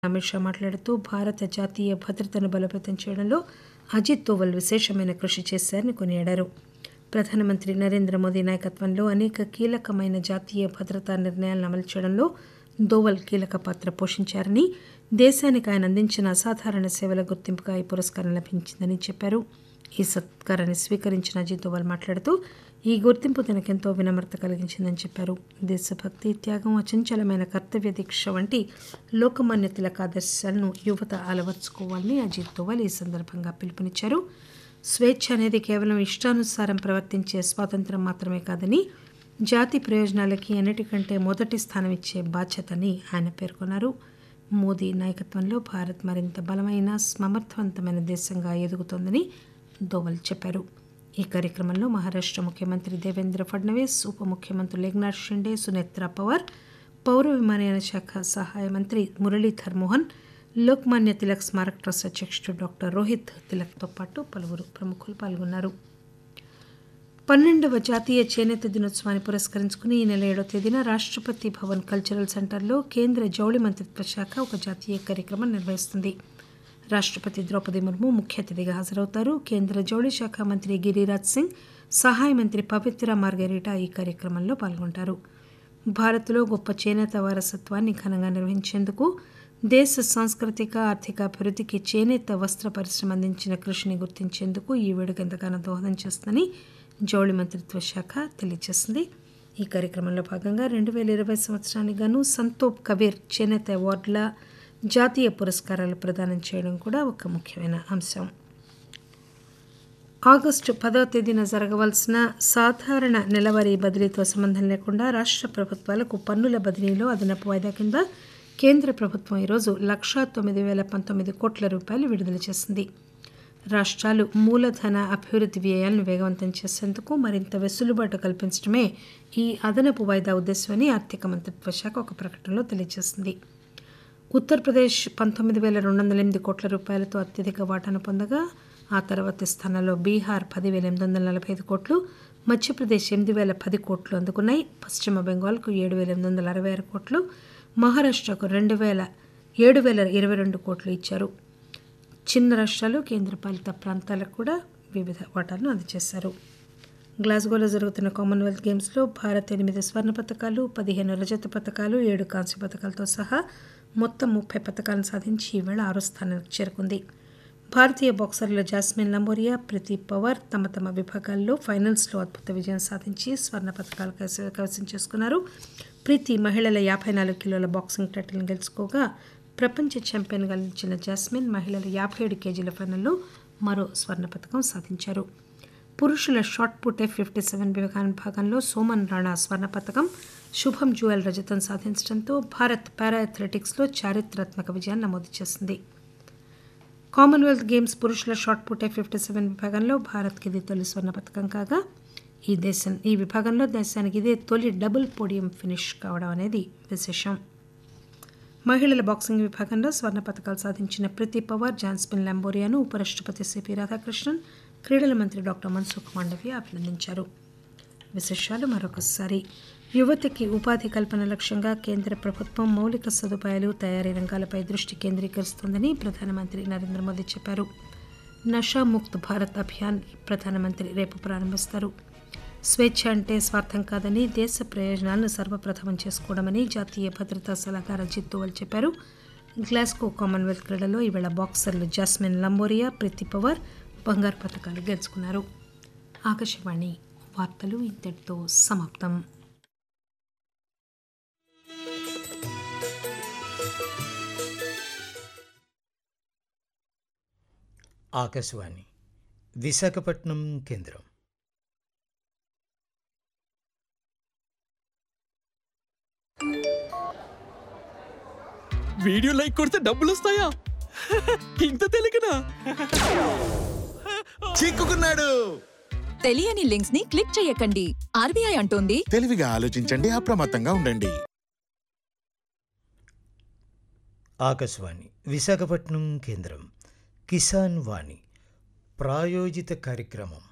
అమిత్ షా మాట్లాడుతూ భారత జాతీయ భద్రతను బలోపేతం చేయడంలో అజిత్ దోవల్ విశేషమైన కృషి చేశారని కొనియాడారు ప్రధానమంత్రి నరేంద్ర మోదీ నాయకత్వంలో అనేక కీలకమైన జాతీయ భద్రతా నిర్ణయాలను అమలు చేయడంలో దోవల్ కీలక పాత్ర పోషించారని దేశానికి ఆయన అందించిన అసాధారణ సేవల గుర్తింపుగా ఈ పురస్కారం లభించిందని చెప్పారు ఈ సత్కారాన్ని స్వీకరించిన అజిత్ దోవల్ మాట్లాడుతూ ఈ గుర్తింపు తనకెంతో వినమ్రత కలిగించిందని చెప్పారు దేశభక్తి త్యాగం అచంచలమైన కర్తవ్య దీక్ష వంటి లోకమాన్య తిలక ఆదర్శాలను యువత అలవర్చుకోవాలని అజిత్ దోవల్ ఈ సందర్భంగా పిలుపునిచ్చారు స్వేచ్ఛ అనేది కేవలం ఇష్టానుసారం ప్రవర్తించే స్వాతంత్రం మాత్రమే కాదని జాతి ప్రయోజనాలకి అన్నిటికంటే మొదటి స్థానం ఇచ్చే బాధ్యతని ఆయన పేర్కొన్నారు మోదీ నాయకత్వంలో భారత్ మరింత బలమైన సమర్థవంతమైన దేశంగా ఎదుగుతోందని దోవల్ చెప్పారు ఈ కార్యక్రమంలో మహారాష్ట్ర ముఖ్యమంత్రి దేవేంద్ర ఫడ్నవీస్ ఉప ముఖ్యమంత్రులు ఏక్నాథ్ షిండే సునేత్రా పవార్ పౌర విమానయాన శాఖ సహాయ మంత్రి మురళీధర్ మోహన్ లోక్మాన్య తిలక్ స్మారక ట్రస్ట్ అధ్యక్షుడు డాక్టర్ రోహిత్ తిలక్తో పాటు పలువురు ప్రముఖులు పాల్గొన్నారు పన్నెండవ జాతీయ చేనేత దినోత్సవాన్ని పురస్కరించుకుని ఈ నెల ఏడో తేదీన రాష్ట్రపతి భవన్ కల్చరల్ సెంటర్లో కేంద్ర జౌళి మంత్రిత్వ శాఖ ఒక జాతీయ కార్యక్రమం నిర్వహిస్తుంది రాష్ట్రపతి ద్రౌపది ముర్ము ముఖ్య అతిథిగా హాజరవుతారు కేంద్ర జౌళి శాఖ మంత్రి గిరిరాజ్ సింగ్ సహాయ మంత్రి పవిత్ర మార్గరీటా ఈ కార్యక్రమంలో పాల్గొంటారు భారత్లో గొప్ప చేనేత వారసత్వాన్ని ఘనంగా నిర్వహించేందుకు దేశ సాంస్కృతిక ఆర్థిక అభివృద్ధికి చేనేత వస్త్ర పరిశ్రమ అందించిన కృషిని గుర్తించేందుకు ఈ వేడుక ఎంతగానో దోహదం చేస్తుందని జౌళి మంత్రిత్వ శాఖ తెలియజేసింది ఈ కార్యక్రమంలో భాగంగా రెండు వేల ఇరవై సంవత్సరానికి గాను సంతోప్ కబీర్ చేనేత అవార్డుల జాతీయ పురస్కారాలు ప్రదానం చేయడం కూడా ఒక ముఖ్యమైన అంశం ఆగస్టు పదవ తేదీన జరగవలసిన సాధారణ నెలవారీ బదిలీతో సంబంధం లేకుండా రాష్ట్ర ప్రభుత్వాలకు పన్నుల బదిలీలో అదనపు వాయిదా కింద కేంద్ర ప్రభుత్వం ఈరోజు లక్షా తొమ్మిది వేల పంతొమ్మిది కోట్ల రూపాయలు విడుదల చేసింది రాష్ట్రాలు మూలధన అభివృద్ధి వ్యయాలను వేగవంతం చేసేందుకు మరింత వెసులుబాటు కల్పించడమే ఈ అదనపు వాయిదా ఉద్దేశమని ఆర్థిక మంత్రిత్వ శాఖ ఒక ప్రకటనలో తెలియజేసింది ఉత్తరప్రదేశ్ పంతొమ్మిది వేల రెండు వందల ఎనిమిది కోట్ల రూపాయలతో అత్యధిక వాటాను పొందగా ఆ తర్వాతి స్థానంలో బీహార్ పదివేల ఎనిమిది వందల నలభై ఐదు కోట్లు మధ్యప్రదేశ్ ఎనిమిది వేల పది కోట్లు అందుకున్నాయి పశ్చిమ బెంగాల్కు ఏడు వేల ఎనిమిది వందల అరవై ఆరు కోట్లు మహారాష్ట్రకు రెండు వేల ఏడు వేల ఇరవై రెండు కోట్లు ఇచ్చారు చిన్న రాష్ట్రాలు కేంద్రపాలిత ప్రాంతాలకు కూడా వివిధ వాటాలను అందజేశారు గ్లాస్గోలో జరుగుతున్న కామన్వెల్త్ గేమ్స్లో భారత్ ఎనిమిది స్వర్ణ పథకాలు పదిహేను రజత పథకాలు ఏడు కాంస్య పథకాలతో సహా మొత్తం ముప్పై పథకాలను సాధించి ఈవేళ ఆరో స్థానానికి చేరుకుంది భారతీయ బాక్సర్ల జాస్మిన్ లంబోరియా ప్రదీప్ పవార్ తమ తమ విభాగాల్లో ఫైనల్స్లో అద్భుత విజయం సాధించి స్వర్ణ పథకాలు కైవస- కైవసం చేసుకున్నారు ప్రీతి మహిళల యాభై నాలుగు కిలోల బాక్సింగ్ టైటిల్ని గెలుచుకోగా ప్రపంచ ఛాంపియన్గా నిలిచిన జాస్మిన్ మహిళల యాభై ఏడు కేజీల ఫైనల్లో మరో స్వర్ణ పథకం సాధించారు పురుషుల shot put F fifty seven విభాగంలో సోమన్ రాణా స్వర్ణ పథకం శుభం జువల్ రజతం సాధించడంతో భారత్ పారా అథ్లెటిక్స్లో చారిత్రాత్మక విజయాన్ని నమోదు చేసింది కామన్వెల్త్ గేమ్స్ పురుషుల shot put F fifty seven విభాగంలో భారత్కి ఇది తొలి స్వర్ణ పథకం కాగా ఈ దేశం ఈ విభాగంలో దేశానికి ఇదే తొలి డబుల్ పోడియం ఫినిష్ కావడం అనేది విశేషం మహిళల బాక్సింగ్ విభాగంలో స్వర్ణ పథకాలు సాధించిన ప్రతి పవార్ జాన్స్పిన్ లంబోరియాను ఉపరాష్ట్రపతి సిపి రాధాకృష్ణన్ క్రీడల మంత్రి డాక్టర్ మన్సుఖ్ మాండవ్య అభినందించారు విశేషాలు మరొకసారి యువతకి ఉపాధి కల్పన లక్ష్యంగా కేంద్ర ప్రభుత్వం మౌలిక సదుపాయాలు తయారీ రంగాలపై దృష్టి కేంద్రీకరిస్తోందని ప్రధానమంత్రి నరేంద్ర మోదీ చెప్పారు నషా ముక్త్ భారత్ అభియాన్ ప్రధానమంత్రి రేపు ప్రారంభిస్తారు స్వేచ్ఛ అంటే స్వార్థం కాదని దేశ ప్రయోజనాలను సర్వప్రథమం చేసుకోవడమని జాతీయ భద్రతా సలహాదారు అజిత్ దోవల్ చెప్పారు గ్లాస్గో కామన్వెల్త్ క్రీడలో ఈవేళ బాక్సర్లు జాస్మిన్ లంబోరియా ప్రీతి పవార్ బంగారు పథకాలు గెలుచుకున్నారు ఆకాశవాణి వార్తలు ఇంతటితో సమాప్తం ఆకాశవాణి విశాఖపట్నం కేంద్రం వీడియో లైక్ కొడితే డబ్బులు వస్తాయా ఇంత తెలియకనా చిక్కుకున్నాడు తెలియని లింక్స్ ని క్లిక్ చేయకండి ఆర్బీఐ అంటోంది తెలివిగా ఆలోచించండి అప్రమత్తంగా ఉండండి ఆకాశవాణి విశాఖపట్నం కేంద్రం కిసాన్ వాణి ప్రాయోజిత కార్యక్రమం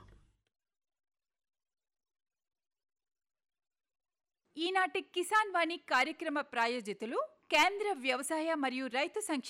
ఈనాటి కిసాన్ వాణి కార్యక్రమ ప్రాయోజితులు కేంద్ర వ్యవసాయ మరియు రైతు సంక్షేమ